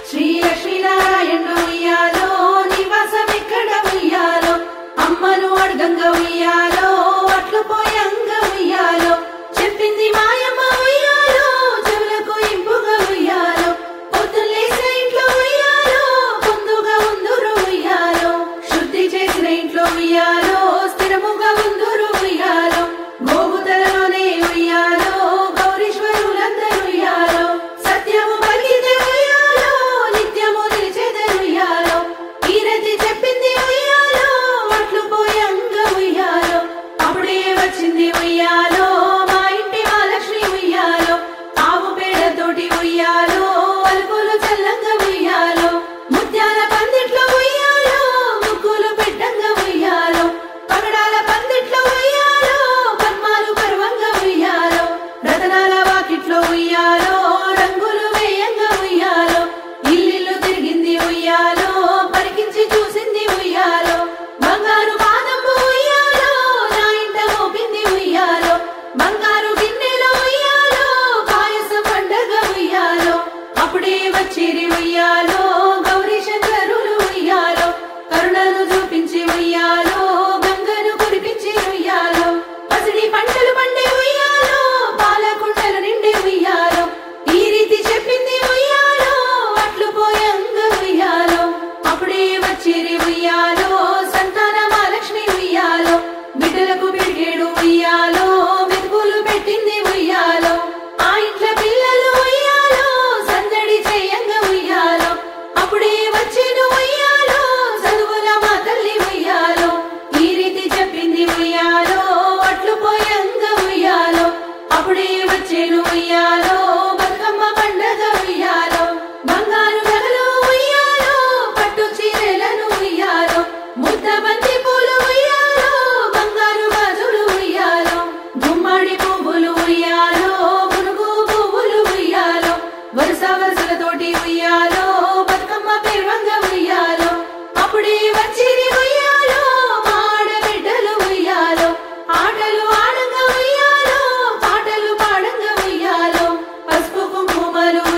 శ్రీ లక్ష్మీనారాయణ ఉయ్యాలో నివాసం ఎక్కడ ఉయ్యాలో అమ్మను అడగంగా ఉయ్యాలో అట్లు పోయంగ ఉయ్యాలో చెప్పింది మాయమ్మ ఉయ్యాలో చెవులకు ఇంపుగా ఉయ్యాలో పొద్దున్నేసిన ఇంట్లో ఉయ్యాలో పొందుగా ఉందురు ఉయ్యాలో శుద్ధి చేసిన ఇంట్లో ఉయ్యాలో స్థిరముగా ఉందురు ఉయ్యాలో గోగుతలలోనే ఉయ్యాలో గౌరీశ్వరులందరూ ఉయ్యాలో సత్యము పలికితే ఉయ్యాలో నిత్యము నిలిచేదే ఉయ్యాలో ఈరతి చెప్పింది ఉయ్యాలో అట్లు పోయంగ ఉయ్యాలో అప్పుడే వచ్చింది ఉయ్యాలో మా ఇంటి మా లక్ష్మి ఉయ్యాలో ఆవు పేడతోటి ఉయ్యాలో అలుపులు చల్లంగా ఉయ్యాలో ముత్యాల పందిట్లో ఉయ్యాలో ముగ్గులు పెట్టంగా ఉయ్యాలో పగడాల పందిట్లో ఉయ్యాలో పద్మాలు పర్వంగా ఉయ్యాలో రతనాల వాకిట్లో ఉయ్యాలో రంగులు వేయంగా ఉయ్యాలో ఇల్లిల్లు తిరిగింది ఉయ్యాలో పరికించి చూసింది ఉయ్యాలో బంగారు పాదము ఉయ్యాలో నా ఇంట మోపింది ఉయ్యాలో బంగారు గిన్నెలో ఉయ్యాలో పాయసం పండగ ఉయ్యాలో అప్పుడే వచ్చిరి ఉయ్యాలో గౌరీ శంకరులు ఉయ్యాలో కరుణను చూపించి ఉయ్యాలో గంగను కురిపించి ఉయ్యాలో పసిడి పంటలు పండే ఉయ్యాలో పాలకుండలు నిండి ఉయ్యాలో ఈ రీతి చెప్పింది ఉయ్యాలో అట్లు పోయంగ ఉయ్యాలో అప్పుడే వచ్చిరి ఉయ్యాలో సంతాన మహాలక్ష్మి ఉయ్యాలో బిడ్డలకు పిడిగేడు ఉయ్యాలో మెతుకులు పెట్టింది ఉయ్యాలో ఆ ఇంట్లో పిల్లలు ఉయ్యాలో సందడి చేయంగా ఉయ్యాలో అప్పుడే వచ్చేను ఉయ్యాలో చదువుల మా తల్లి ఉయ్యాలో ఈ రీతి చెప్పింది ఉయ్యాలో అట్లు పోయంగా ఉయ్యాలో అప్పుడే వచ్చేను ఉయ్యాలో బతుకమ్మ పండగ ఉయ్యాలో బంగారు నగలు ఉయ్యాలో పట్టు చీరలను ఉయ్యాలో ముద్ద బంతి పూలు ఉయ్యాలో బంగారు గాజులు ఉయ్యాలో గుమ్మడి పువ్వులు ఉయ్యాలో పునుగు పువ్వులు ఉయ్యాలో వరుస వరుసలతోటి ఉయ్యాలో బతుకమ్మ పెరువంగ ఉయ్యాలో అప్పుడే వచ్చిరి ఉయ్యాలో మాడ బిడ్డలు ఉయ్యాలో ఆటలు ఆడంగా ఉయ్యాలో పాటలు పాడంగా ఉయ్యాలో పసుపు కుంకుమలు